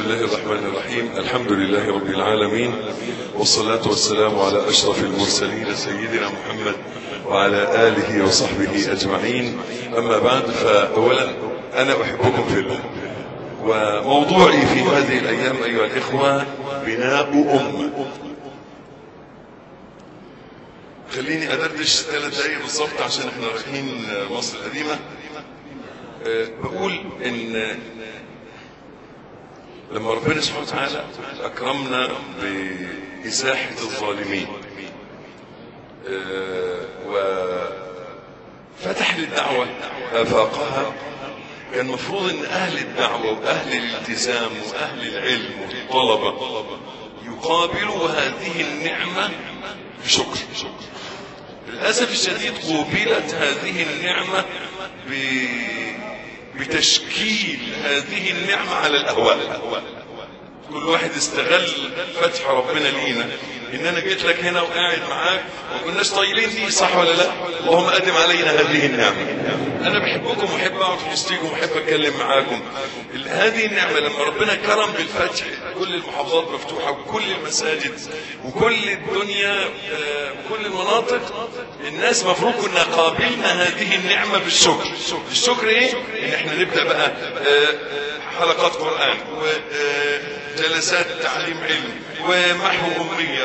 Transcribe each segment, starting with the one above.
الله الرحمن الرحيم الحمد لله رب العالمين والصلاة والسلام على أشرف المرسلين سيدنا محمد وعلى آله وصحبه أجمعين أما بعد فأولا أنا أحبكم في الله وموضوعي في هذه الأيام أيها الإخوة بناء أمة خليني أدردش ثلاث دقايق بالظبط عشان احنا رايحين مصر القديمة أه بقول إن لما ربنا سبحانه وتعالى أكرمنا بإزاحة الظالمين أه وفتح للدعوة آفاقها كان المفروض ان اهل الدعوة واهل الالتزام واهل العلم والطلبة يقابلوا هذه النعمة بشكر للأسف الشديد قوبلت هذه النعمة ب... بتشكيل هذه النعمة على الأهواء كل واحد استغل فتح ربنا لينا ان انا جيت لك هنا وقاعد معاك ما كناش طايلين دي صح ولا لا اللهم ادم علينا هذه النعمه انا بحبكم وحب اقعد في وسطيكم وحب اتكلم معاكم هذه النعمه لما ربنا كرم بالفتح كل المحافظات مفتوحه وكل المساجد وكل الدنيا وكل المناطق الناس مفروض كنا قابلنا هذه النعمه بالشكر الشكر ايه ان احنا نبدا بقى حلقات قران وجلسات تعليم علم ومحو أمية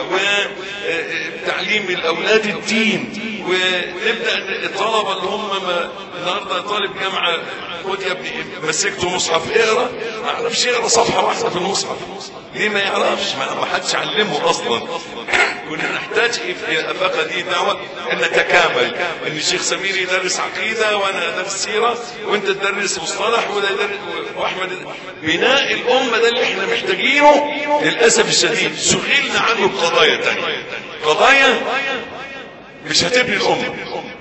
وتعليم الأولاد الدين ونبدأ الطلبة اللي هم النهاردة طالب جامعة خد يا ابني مسكته مصحف اقرا ما اعرفش يقرا صفحة واحدة في المصحف ليه ما يعرفش ما حدش علمه أصلا كنا نحتاج في الأفاقة دي دعوة أن نتكامل أن الشيخ سمير يدرس عقيدة وأنا أدرس سيرة وأنت تدرس مصطلح وده يدرس وأحمد بناء الأمة ده اللي احنا محتاجينه للأسف الشديد شغلنا عنه بقضايا تانية قضايا مش هتبني الأمة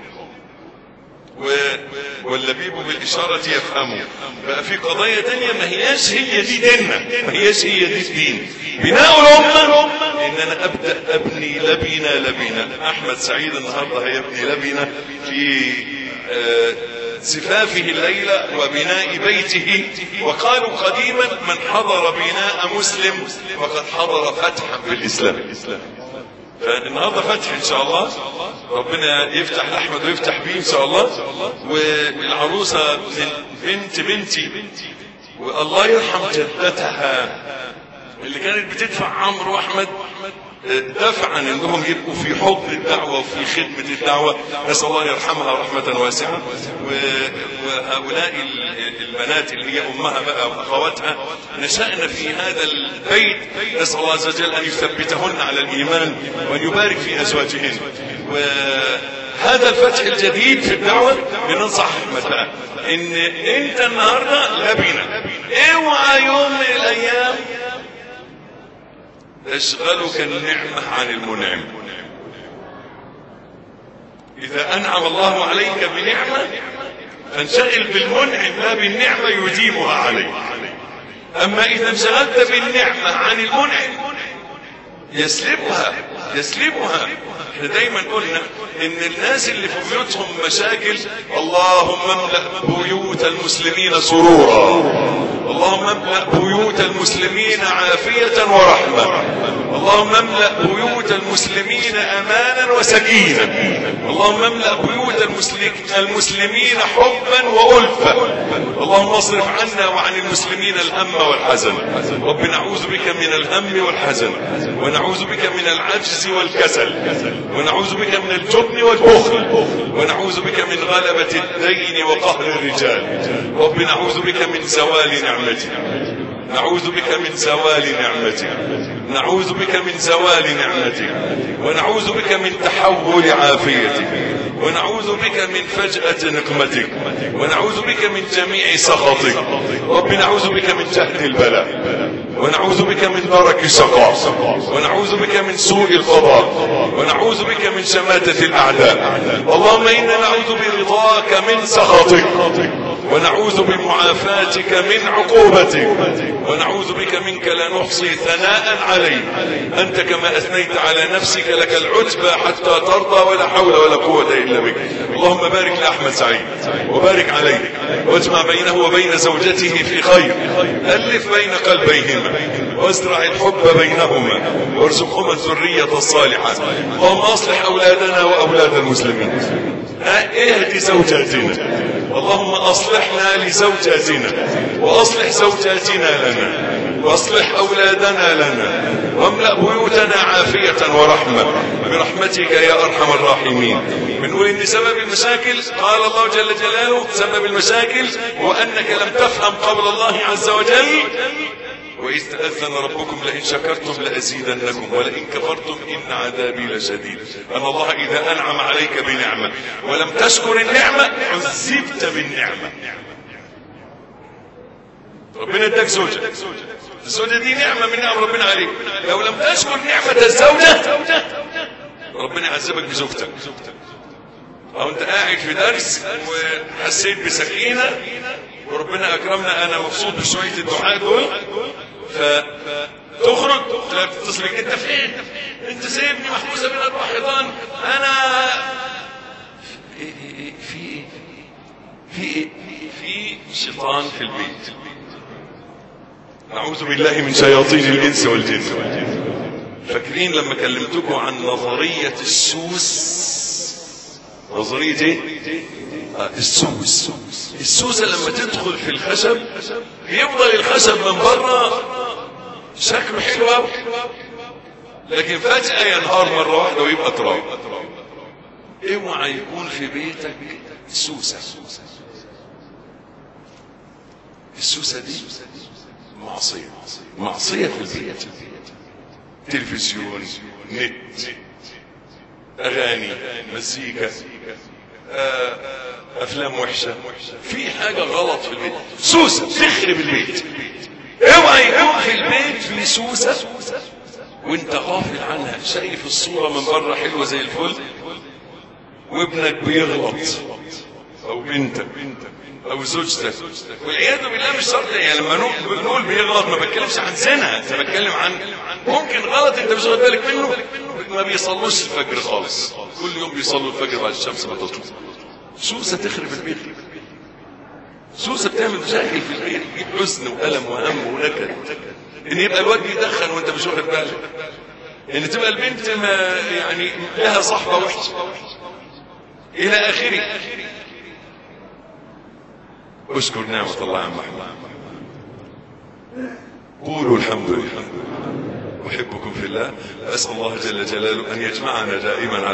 و... واللبيب بالإشارة يفهمه بقى في قضايا تانية ما هياش هي دي ديننا ما هياش هي دي الدين بناء الأمة إن أنا أبدأ أبني لبنة لبنة أحمد سعيد النهاردة هيبني لبنة في آه زفافه الليلة وبناء بيته وقالوا قديما من حضر بناء مسلم فقد حضر فتحا في الإسلام فالنهاردة فتح إن شاء الله ربنا يفتح لأحمد ويفتح بيه إن شاء الله والعروسة من بنت بنتي والله يرحم جدتها اللي كانت بتدفع عمرو وأحمد دفعا انهم يبقوا في حضن الدعوه وفي خدمه الدعوه نسال الله يرحمها رحمه واسعه وهؤلاء البنات اللي هي امها بقى واخواتها نشانا في هذا البيت نسال الله عز وجل ان يثبتهن على الايمان وان يبارك في ازواجهن وهذا الفتح الجديد في الدعوه بننصح احمد بقى ان انت النهارده لبنه اوعى يوم من الايام تشغلك النعمة عن المنعم إذا أنعم الله عليك بنعمة فانشغل بالمنعم لا بالنعمة يديمها عليك أما إذا انشغلت بالنعمة عن المنعم يسلبها يسلبها احنا دايما قلنا ان الناس اللي في بيوتهم مشاكل اللهم املأ بيوت المسلمين سرورا اللهم املأ بيوت المسلمين عافية ورحمة اللهم املأ بيوت المسلمين امانا وسكينة اللهم املأ بيوت المسلمين حبا وألفة اللهم اصرف عنا وعن المسلمين الهم والحزن رب نعوذ بك من الهم والحزن ونعوذ بك من العجز والكسل ونعوذ بك من الجبن والبخل ونعوذ بك من غلبة الدين وقهر الرجال رب نعوذ بك من زوال نعمتك نعوذ بك من زوال نعمتك نعوذ بك من زوال نعمتك ونعوذ بك من تحول عافيتك ونعوذ بك من فجأة نقمتك ونعوذ بك من جميع سخطك رب نعوذ بك من جهد البلاء ونعوذ بك من درك الشقاء ونعوذ بك من سوء القضاء ونعوذ بك من شماتة الأعداء اللهم إنا نعوذ برضاك من سخطك ونعوذ بمعافاتك من عقوبتك ونعوذ بك منك لا نحصي ثناء عليك أنت كما أثنيت على نفسك لك العتبى حتى ترضى ولا حول ولا قوة إلا بك اللهم بارك لأحمد سعيد وبارك عليه واجمع بينه وبين زوجته في خير ألف بين قلبيهما وازرع الحب بينهما وارزقهما الذرية الصالحة اللهم أصلح أولادنا وأولاد المسلمين اهدي زوجاتنا اللهم أصلحنا لزوجاتنا وأصلح زوجاتنا لنا واصلح أولادنا لنا واملأ بيوتنا عافية ورحمة برحمتك يا أرحم الراحمين بنقول إن سبب المشاكل قال الله جل جلاله سبب المشاكل وأنك لم تفهم قول الله عز وجل وإذ تأذن ربكم لئن شكرتم لأزيدنكم ولئن كفرتم إن عذابي لشديد أن الله إذا أنعم عليك بنعمة ولم تشكر النعمة عذبت بالنعمة ربنا اداك زوجة الزوجة دي نعمة من نعم ربنا عليك لو لم تشكر نعمة الزوجة ربنا يعذبك بزوجتك أو أنت قاعد في درس وحسيت بسكينة وربنا أكرمنا أنا مبسوط بشوية الدعاء دول فتخرج لا تتصل بك أنت فين؟ أنت سايبني محبوسة بين أربع حيطان أنا إيه إيه إيه في إيه؟ في إيه؟ في شيطان في البيت أعوذ بالله من شياطين الإنس والجن فاكرين لما كلمتكم عن نظرية السوس نظرية ايه؟ آه السوس السوسة لما تدخل في الخشب بيفضل الخشب من بره شكله حلو قوي لكن فجأة ينهار مرة واحدة ويبقى تراب اوعى يكون في بيتك سوسة السوسة دي معصية معصية في البيت تلفزيون نت أغاني مزيكا أفلام وحشة في حاجة غلط في البيت سوسة تخرب البيت اوعى يكون في البيت في سوسة وانت غافل عنها شايف الصورة من بره حلوة زي الفل وابنك بيغلط او بنتك او زوجتك والعياذ بالله مش شرط يعني لما نقول بيغلط ما بتكلمش عن زنا انا بتكلم عن ممكن غلط انت مش واخد بالك منه ما بيصلوش الفجر خالص كل يوم بيصلوا الفجر بعد الشمس ما تطلع سوسه تخرب البيت سوسه بتعمل مشاكل في البيت تجيب حزن والم وهم ونكد ان يبقى الواد بيدخن وانت مش واخد بالك ان تبقى البنت ما يعني لها صحبه وحشه الى اخره اشكر نعمة الله عم محمد قولوا الحمد لله أحبكم في الله أسأل الله جل جلاله أن يجمعنا دائما على